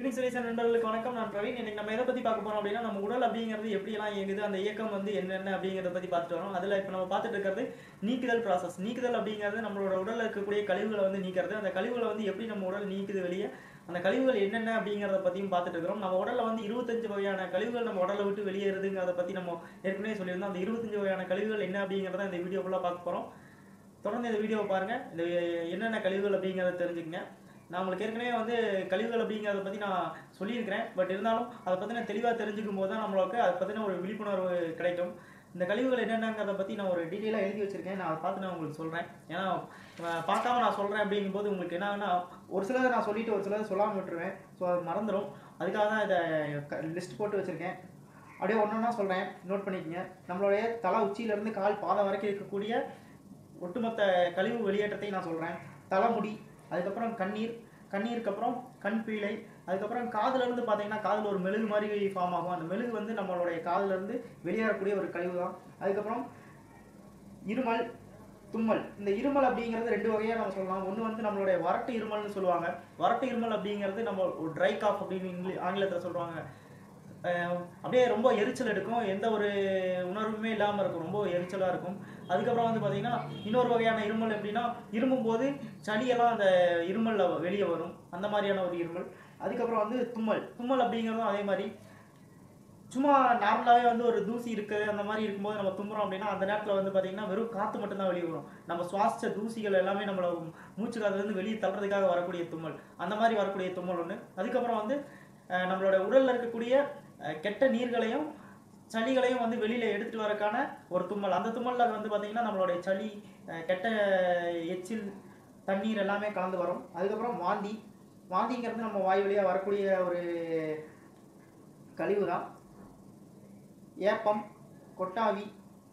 unique solution நண்பர்களுக்கு வணக்கம் நான் பிரவீன் இன்னைக்கு நம்ம எதை பத்தி பார்க்க போறோம் அப்படின்னா நம்ம உடல் அப்படிங்கிறது எப்படியெல்லாம் இயங்குது அந்த இயக்கம் வந்து என்னென்ன அப்படிங்கிறத பத்தி பார்த்துட்டு வரோம் அதுல இப்போ நம்ம பார்த்துட்டு இருக்கிறது நீக்குதல் ப்ராசஸ் நீக்குதல் அப்படிங்கிறது நம்மளோட உடல்ல இருக்கக்கூடிய கழிவுகளை வந்து நீக்கிறது அந்த கழிவுகளை வந்து எப்படி நம்ம உடல் நீக்குது வெளியே அந்த கழிவுகள் என்னென்ன அப்படிங்கிறத பத்தியும் பார்த்துட்டு இருக்கிறோம் நம்ம உடல்ல வந்து இருபத்தஞ்சு வகையான கழிவுகள் நம்ம உடலை விட்டு வெளியேறுதுங்கிறத பத்தி நம்ம ஏற்கனவே சொல்லியிருந்தோம் அந்த இருபத்தஞ்சு வகையான கழிவுகள் என்ன அப்படிங்கிறத இந்த வீடியோ ஃபுல்லாக பார்க்க போறோம் தொடர்ந்து இந்த வீடியோவை பாருங்க இந்த என்னென்ன கழிவுகள் அப்படிங்கிறத தெரிஞ்சுக்கங்க நான் உங்களுக்கு ஏற்கனவே வந்து கழிவுகள் அப்படிங்கிறத பற்றி நான் சொல்லியிருக்கிறேன் பட் இருந்தாலும் அதை பற்றின தெளிவாக தெரிஞ்சுக்கும் போது தான் நம்மளுக்கு அதை பற்றின ஒரு விழிப்புணர்வு கிடைக்கும் இந்த கழிவுகள் என்னென்னங்கிறத பற்றி நான் ஒரு டீட்டெயிலாக எழுதி வச்சிருக்கேன் நான் அதை பார்த்து நான் உங்களுக்கு சொல்கிறேன் ஏன்னா அஹ், பார்க்காம நான் சொல்கிறேன் அப்படிங்கும்போது உங்களுக்கு என்னன்னா ஒரு சிலர் நான் சொல்லிட்டு ஒரு சிலர் சொல்லாமல் விட்டுருவேன் ஸோ அது மறந்துடும் அதுக்காக தான் இதை லிஸ்ட் போட்டு வச்சுருக்கேன் அப்படியே ஒன்று ஒன்றா சொல்கிறேன் நோட் பண்ணிக்கங்க நம்மளுடைய தலை உச்சியிலேருந்து கால் பாதம் வரைக்கும் இருக்கக்கூடிய ஒட்டுமொத்த கழிவு வெளியேற்றத்தை நான் சொல்கிறேன் தலைமுடி அதுக்கப்புறம் கண்ணீர் கண்ணீருக்கு அப்புறம் கண் பீழை அதுக்கப்புறம் காதுல இருந்து பார்த்தீங்கன்னா காதில் ஒரு மெழுகு மாதிரி ஃபார்ம் ஆகும் அந்த மெழுகு வந்து நம்மளுடைய காதுல இருந்து வெளியேறக்கூடிய ஒரு கழிவு தான் அதுக்கப்புறம் இருமல் தும்மல் இந்த இருமல் அப்படிங்கிறது ரெண்டு வகையாக நம்ம சொல்லலாம் ஒன்று வந்து நம்மளுடைய வறட்டு இருமல்னு சொல்லுவாங்க வறட்டு இருமல் அப்படிங்கிறது நம்ம ஒரு ட்ரை காஃப் அப்படின்னு இங்கிலீ ஆங்கிலத்தில் சொல்கிறாங்க அப்படியே ரொம்ப எரிச்சல் எடுக்கும் எந்த ஒரு உணர்வுமே இல்லாமல் இருக்கும் ரொம்ப எரிச்சலாக இருக்கும் அதுக்கப்புறம் வந்து பார்த்தீங்கன்னா இன்னொரு வகையான இருமல் எப்படின்னா இருமும் போது சளியெல்லாம் அந்த இருமலில் வெளியே வரும் அந்த மாதிரியான ஒரு இருமல் அதுக்கப்புறம் வந்து தும்மல் தும்மல் அப்படிங்கிறதும் அதே மாதிரி சும்மா நார்மலாகவே வந்து ஒரு தூசி இருக்குது அந்த மாதிரி இருக்கும்போது நம்ம தும்புறோம் அப்படின்னா அந்த நேரத்தில் வந்து பார்த்தீங்கன்னா வெறும் காற்று மட்டும்தான் வெளியே வரும் நம்ம சுவாசிச்ச தூசிகள் எல்லாமே நம்மளை மூச்சு காத்துலேருந்து வெளியே தள்ளுறதுக்காக வரக்கூடிய தும்மல் அந்த மாதிரி வரக்கூடிய தும்மல் ஒன்று அதுக்கப்புறம் வந்து அஹ், நம்மளோட உடலில் இருக்கக்கூடிய அஹ், கெட்ட நீர்களையும் சளிகளையும் வந்து வெளியில் எடுத்துகிட்டு வரக்கான ஒரு தும்மல் அந்த தும்மலில் வந்து பார்த்தீங்கன்னா நம்மளுடைய சளி அஹ், கெட்ட எச்சில் தண்ணீர் எல்லாமே கலந்து வரும் அதுக்கப்புறம் வாந்தி வாந்திங்கிறது நம்ம வாய் வழியாக வரக்கூடிய ஒரு கழிவு தான் ஏப்பம் கொட்டாவி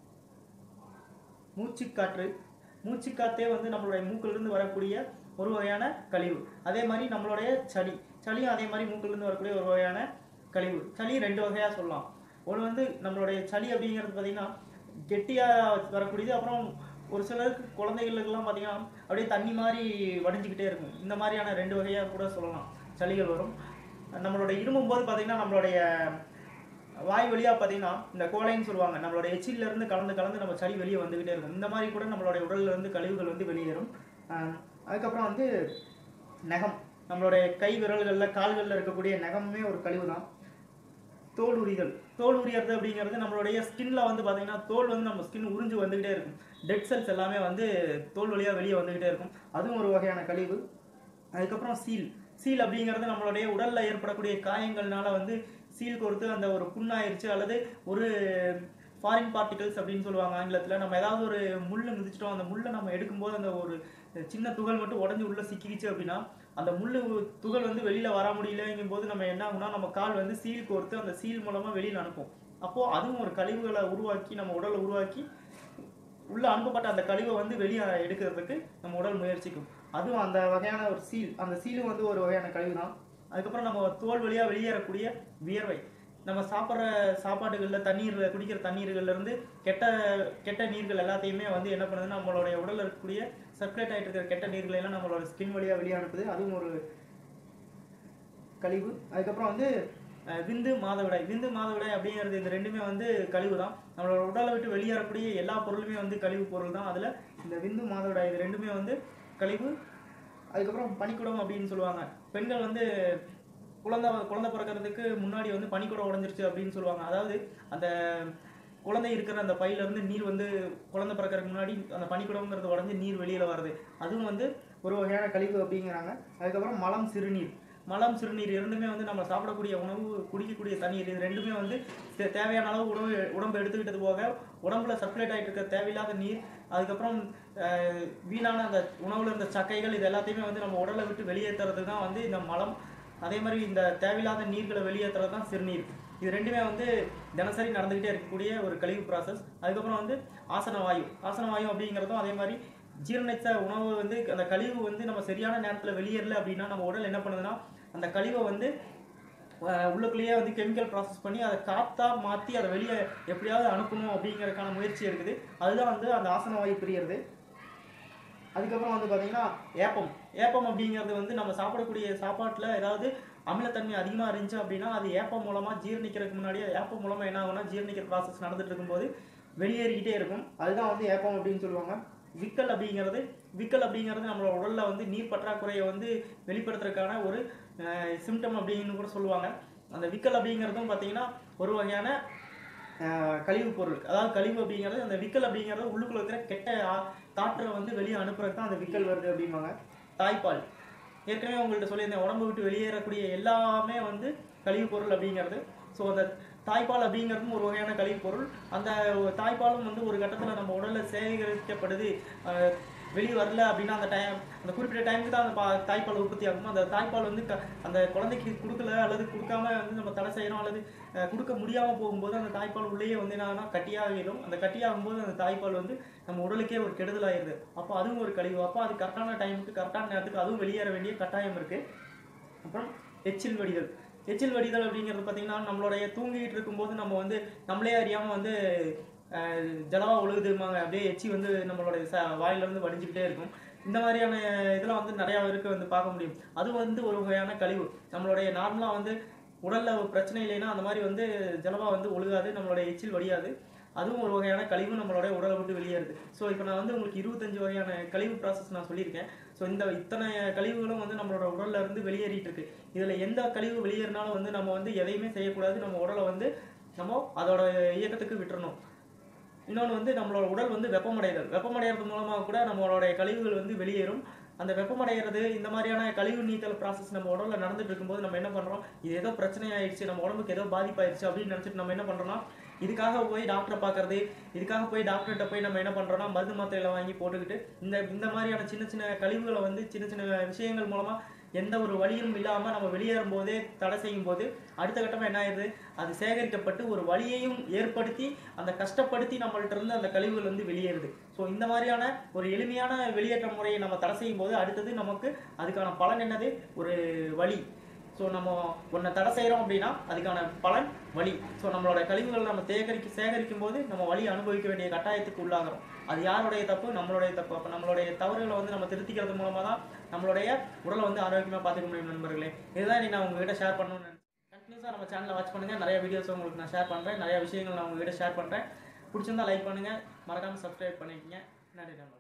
மூச்சுக்காற்று மூச்சுக்காற்றே வந்து நம்மளுடைய மூக்கிலிருந்து வரக்கூடிய ஒரு வகையான கழிவு அதே மாதிரி நம்மளுடைய சளி சளியும் அதே மாதிரி மூக்கிலிருந்து வரக்கூடிய ஒரு வகையான கழிவு சளி ரெண்டு வகையாக சொல்லலாம் ஒன்று வந்து நம்மளுடைய சளி அப்படிங்கிறது பார்த்திங்கன்னா கெட்டியாக வரக்கூடியது அப்புறம் ஒரு சிலருக்கு குழந்தைகளுக்கெல்லாம் பார்த்தீங்கன்னா அப்படியே தண்ணி மாதிரி வடிஞ்சிக்கிட்டே இருக்கும் இந்த மாதிரியான ரெண்டு வகையாக கூட சொல்லலாம் சளிகள் வரும் நம்மளோட இருமும் போது பார்த்தீங்கன்னா நம்மளுடைய வாய் வழியாக பார்த்தீங்கன்னா இந்த கோலைன்னு சொல்லுவாங்க நம்மளோட எச்சில்ல இருந்து கலந்து கலந்து நம்ம சளி வெளியே வந்துகிட்டே இருக்கும் இந்த மாதிரி கூட நம்மளுடைய உடல்ல இருந்து கழிவுகள் வந்து வெளியேறும் ஆஹ் அதுக்கப்புறம் வந்து நகம் நம்மளுடைய கை விரல்களில் கால்களில் இருக்கக்கூடிய நகமுமே ஒரு கழிவு தான் தோல் உரிதல் தோல் உரியறது அப்படிங்கிறது நம்மளுடைய ஸ்கின்ல வந்து பார்த்தீங்கன்னா தோல் வந்து நம்ம ஸ்கின் உறிஞ்சு வந்துகிட்டே இருக்கும் டெட் செல்ஸ் எல்லாமே வந்து தோல் வழியாக வெளியே வந்துகிட்டே இருக்கும் அதுவும் ஒரு வகையான கழிவு அதுக்கப்புறம் சீல் சீல் அப்படிங்கிறது நம்மளுடைய உடல்ல ஏற்படக்கூடிய காயங்கள்னால வந்து சீல் கொடுத்து அந்த ஒரு புண்ணாயிருச்சு அல்லது ஒரு ஃபாரின் பார்ட்டிகல்ஸ் அப்படின்னு சொல்லுவாங்க ஆங்கிலத்தில் நம்ம ஏதாவது ஒரு முள்ளு மிதிச்சிட்டோம் அந்த முள்ளை நம்ம எடுக்கும்போது அந்த ஒரு சின்ன துகள் மட்டும் உடஞ்சி உள்ள சிக்கிக்கிச்சு அப்படின்னா அந்த முள்ளு துகள் வந்து வெளியில வர முடியலங்கும் போது நம்ம என்ன ஆகும்னா நம்ம கால் வந்து சீல் கோர்த்து அந்த சீல் மூலமா வெளியில அனுப்பும் அப்போ அதுவும் ஒரு கழிவுகளை உருவாக்கி நம்ம உடலை உருவாக்கி உள்ள அனுப்பப்பட்ட அந்த கழிவை வந்து வெளியே எடுக்கிறதுக்கு நம்ம உடல் முயற்சிக்கும் அதுவும் அந்த வகையான ஒரு சீல் அந்த சீலும் வந்து ஒரு வகையான கழிவு தான் அதுக்கப்புறம் நம்ம தோல் வழியா வெளியேறக்கூடிய வியர்வை நம்ம சாப்பிட்ற சாப்பாடுகளில் தண்ணீர் குடிக்கிற தண்ணீர்கள்ல இருந்து கெட்ட கெட்ட நீர்கள் எல்லாத்தையுமே வந்து என்ன பண்ணுதுன்னா நம்மளுடைய உடல்ல இருக்கக்கூடிய சர்க்குலேட் ஆகிட்டு இருக்கிற கெட்ட நீர்களை எல்லாம் நம்மளோட ஸ்கின் வழியா வெளியே அனுப்புது அதுவும் ஒரு கழிவு அதுக்கப்புறம் வந்து அஹ், விந்து மாதவிடாய் விந்து மாதவிடாய் அப்படிங்கிறது இது ரெண்டுமே வந்து கழிவு தான் நம்மளோட உடலை விட்டு வெளியேறக்கூடிய எல்லா பொருளுமே வந்து கழிவு பொருள் தான் அதில் இந்த விந்து மாதவிடாய் இது ரெண்டுமே வந்து கழிவு அதுக்கப்புறம் பனிக்குடம் அப்படின்னு சொல்லுவாங்க பெண்கள் வந்து குழந்தை குழந்தை பிறக்கிறதுக்கு முன்னாடி வந்து பனிக்குடம் உடஞ்சிருச்சு அப்படின்னு சொல்லுவாங்க அதாவது அந்த குழந்தை இருக்கிற அந்த பையில இருந்து நீர் வந்து குழந்தை பிறக்கறதுக்கு முன்னாடி அந்த பனிக்குடம்ங்கிறது உடஞ்சி நீர் வெளியில வருது அதுவும் வந்து ஒரு வகையான கழிவு அப்படிங்கிறாங்க அதுக்கப்புறம் மலம் சிறுநீர் மலம் சிறுநீர் இரண்டுமே வந்து நம்ம சாப்பிடக்கூடிய உணவு குடிக்கக்கூடிய தண்ணீர் இது ரெண்டுமே வந்து தே- தேவையான அளவு உணவு உடம்பு எடுத்துக்கிட்டது போக உடம்புல சர்க்குலேட் ஆகிட்டு இருக்க தேவையில்லாத நீர் அதுக்கப்புறம் அஹ், வீணான அந்த உணவுல இருந்த சக்கைகள் இது எல்லாத்தையுமே வந்து நம்ம உடலை விட்டு வெளியேற்றுறது தான் வந்து இந்த மலம் அதே மாதிரி இந்த தேவையில்லாத நீர்களை வெளியேற்றுறது தான் சிறுநீர் இது ரெண்டுமே வந்து தினசரி நடந்துக்கிட்டே இருக்கக்கூடிய ஒரு கழிவு ப்ராசஸ் அதுக்கப்புறம் வந்து ஆசன வாயு ஆசன வாயு அப்படிங்கிறதும் அதே மாதிரி ஜீரணித்த உணவு வந்து அந்த கழிவு வந்து நம்ம சரியான நேரத்தில் வெளியேறல அப்படின்னா நம்ம உடல் என்ன பண்ணுதுன்னா அந்த கழிவை வந்து அஹ், உள்ளுக்குள்ளேயே வந்து கெமிக்கல் ப்ராசஸ் பண்ணி அதை காத்தா மாற்றி அதை வெளியே எப்படியாவது அனுப்பணும் அப்படிங்கறதுக்கான முயற்சி இருக்குது அதுதான் வந்து அந்த ஆசன வாயு பிரியறது அதுக்கப்புறம் வந்து பார்த்தீங்கன்னா ஏப்பம் ஏப்பம் அப்படிங்கிறது வந்து நம்ம சாப்பிடக்கூடிய சாப்பாட்டில் ஏதாவது அமிலத்தன்மை அதிகமாக இருந்துச்சு அப்படின்னா அது ஏப்பம் மூலமாக ஜீரணிக்கிறதுக்கு முன்னாடியே ஏப்பம் மூலமாக என்ன ஆகும்னா ஜீரணிக்கிற ப்ராசஸ் நடந்துட்டு இருக்கும்போது வெளியேறிக்கிட்டே இருக்கும் அதுதான் வந்து ஏப்பம் அப்படின்னு சொல்லுவாங்க விக்கல் அப்படிங்கிறது விக்கல் அப்படிங்கிறது நம்மளோட உடல்ல வந்து நீர் பற்றாக்குறையை வந்து வெளிப்படுத்துறதுக்கான ஒரு சிம்டம் அப்படின்னு கூட சொல்லுவாங்க அந்த விக்கல் அப்படிங்கிறதும் பார்த்தீங்கன்னா ஒரு வகையான அஹ், கழிவுப் பொருள் அதாவது கழிவு அப்படிங்கிறது அந்த விக்கல் அப்படிங்கிறது உள்ளுக்குள்ள இருக்கிற கெட்ட ஆ- காற்றை வந்து வெளியே அனுப்புறதுக்கு தான் அந்த விக்கல் வருது அப்படிம்பாங்க தாய்ப்பால் ஏற்கனவே உங்கள்கிட்ட சொல்லியிருந்தேன் உடம்பு விட்டு வெளியேறக்கூடிய எல்லாமே வந்து கழிவுப் பொருள் அப்படிங்கிறது ஸோ அந்த தாய்ப்பால் அப்படிங்கிறதும் ஒரு வகையான கழிவுப் பொருள் அந்த தாய்ப்பாலும் வந்து ஒரு கட்டத்தில் நம்ம உடல்ல சேகரிக்கப்படுது அஹ், வெளியே வரல அப்படின்னா அந்த டைம் அந்த குறிப்பிட்ட டைமுக்கு தான் அந்த பா- தாய்ப்பால் உற்பத்தி ஆகும் அந்த தாய்ப்பால் வந்து க- அந்த குழந்தைக்கு கொடுக்கல அல்லது கொடுக்காம வந்து நம்ம தடை செய்யறோம் அல்லது அஹ், கொடுக்க முடியாம போகும்போது அந்த தாய்ப்பால் உள்ளேயே வந்து என்னன்னா கட்டியாகிடும் அந்த கட்டியாகும் போது அந்த தாய்ப்பால் வந்து நம்ம உடலுக்கே ஒரு கெடுதல் ஆயிருது அப்போ அதுவும் ஒரு கழிவு அப்போ அது கரெக்டான டைமுக்கு கரெக்டான நேரத்துக்கு அதுவும் வெளியேற வேண்டிய கட்டாயம் இருக்கு அப்புறம் எச்சில் வடிதல் எச்சில் வடிதல் அப்படிங்கிறது பார்த்தீங்கன்னா நம்மளுடைய தூங்கிட்டு இருக்கும்போது நம்ம வந்து நம்மளே அறியாமல் வந்து அஹ், ஜலவா ஒழுகுதுமாங்க அப்படியே எச்சி வந்து நம்மளுடைய ச வாயில இருந்து வடிஞ்சுக்கிட்டே இருக்கும் இந்த மாதிரியான இதெல்லாம் வந்து நிறையா பேருக்கு வந்து பார்க்க முடியும் அது வந்து ஒரு வகையான கழிவு நம்மளுடைய நார்மலாக வந்து உடல்ல ஒரு பிரச்சனை இல்லைன்னா அந்த மாதிரி வந்து ஜலவா வந்து ஒழுகாது நம்மளுடைய எச்சில் வடியாது அதுவும் ஒரு வகையான கழிவு நம்மளுடைய உடலை விட்டு வெளியேறுது ஸோ இப்போ நான் வந்து உங்களுக்கு இருபத்தஞ்சு வகையான கழிவு ப்ராசஸ் நான் சொல்லியிருக்கேன் ஸோ இந்த இத்தனை கழிவுகளும் வந்து நம்மளோட உடல்ல இருந்து வெளியேறிட்டு இருக்கு இதுல எந்த கழிவு வெளியேறினாலும் வந்து நம்ம வந்து எதையுமே செய்யக்கூடாது நம்ம உடலை வந்து நம்ம அதோட இயக்கத்துக்கு விட்டுறணும் இன்னொன்று வந்து நம்மளோட உடல் வந்து வெப்பமடைதல் வெப்பமடைகிறது மூலமாக கூட நம்மளுடைய கழிவுகள் வந்து வெளியேறும் அந்த வெப்பமடைகிறது இந்த மாதிரியான கழிவு நீக்கல் ப்ராசஸ் நம்ம உடல்ல நடந்துட்டு இருக்கும்போது நம்ம என்ன பண்றோம் இது ஏதோ பிரச்சனை ஆயிடுச்சு நம்ம உடம்புக்கு ஏதோ பாதிப்பாயிருச்சு அப்படின்னு நினைச்சிட்டு நம்ம என்ன பண்றோம்னா இதுக்காக போய் டாக்டரை பார்க்கறது இதுக்காக போய் டாக்டர்கிட்ட போய் நம்ம என்ன பண்றோம்னா மருந்து மாத்திரைகளை வாங்கி போட்டுக்கிட்டு இந்த இந்த மாதிரியான சின்ன சின்ன கழிவுகளை வந்து சின்ன சின்ன விஷயங்கள் மூலமா எந்த ஒரு வழியும் இல்லாம நம்ம வெளியேறும் போதே தடை செய்யும் போது அடுத்த கட்டமா என்ன ஆயிருது அது சேகரிக்கப்பட்டு ஒரு வழியையும் ஏற்படுத்தி அந்த கஷ்டப்படுத்தி நம்மள்ட்ட இருந்து அந்த கழிவுகள் வந்து வெளியேறுது ஸோ இந்த மாதிரியான ஒரு எளிமையான வெளியேற்ற முறையை நம்ம தடை செய்யும் போது அடுத்தது நமக்கு அதுக்கான பலன் என்னது ஒரு வழி ஸோ நம்ம ஒன்றை தடை செய்கிறோம் அப்படின்னா அதுக்கான பலன் வலி ஸோ நம்மளோட கழிவுகள் நம்ம சேகரிக்க சேகரிக்கும் போது நம்ம வலி அனுபவிக்க வேண்டிய கட்டாயத்துக்கு உள்ளாகிறோம் அது யாருடைய தப்பு நம்மளுடைய தப்பு அப்போ நம்மளுடைய தவறுகளை வந்து நம்ம திருத்திக்கிறது மூலமாக தான் நம்மளுடைய உடலை வந்து ஆரோக்கியமாக பார்த்துக்க முடியும் நண்பர்களே இதுதான் நீ நான் உங்ககிட்ட ஷேர் பண்ணணும்னு கண்டினியூஸாக நம்ம சேனலை வாட்ச் பண்ணுங்கள் நிறைய வீடியோஸ் உங்களுக்கு நான் ஷேர் பண்ணுறேன் நிறைய விஷயங்கள் நான் உங்ககிட்ட ஷேர் பண்ணுறேன் பிடிச்சிருந்தா லைக் பண்ணுங்கள் மறக்காமல் சப்ஸ்கிரைப் பண்ணிக்கங்க நன்றி நண்பர்களே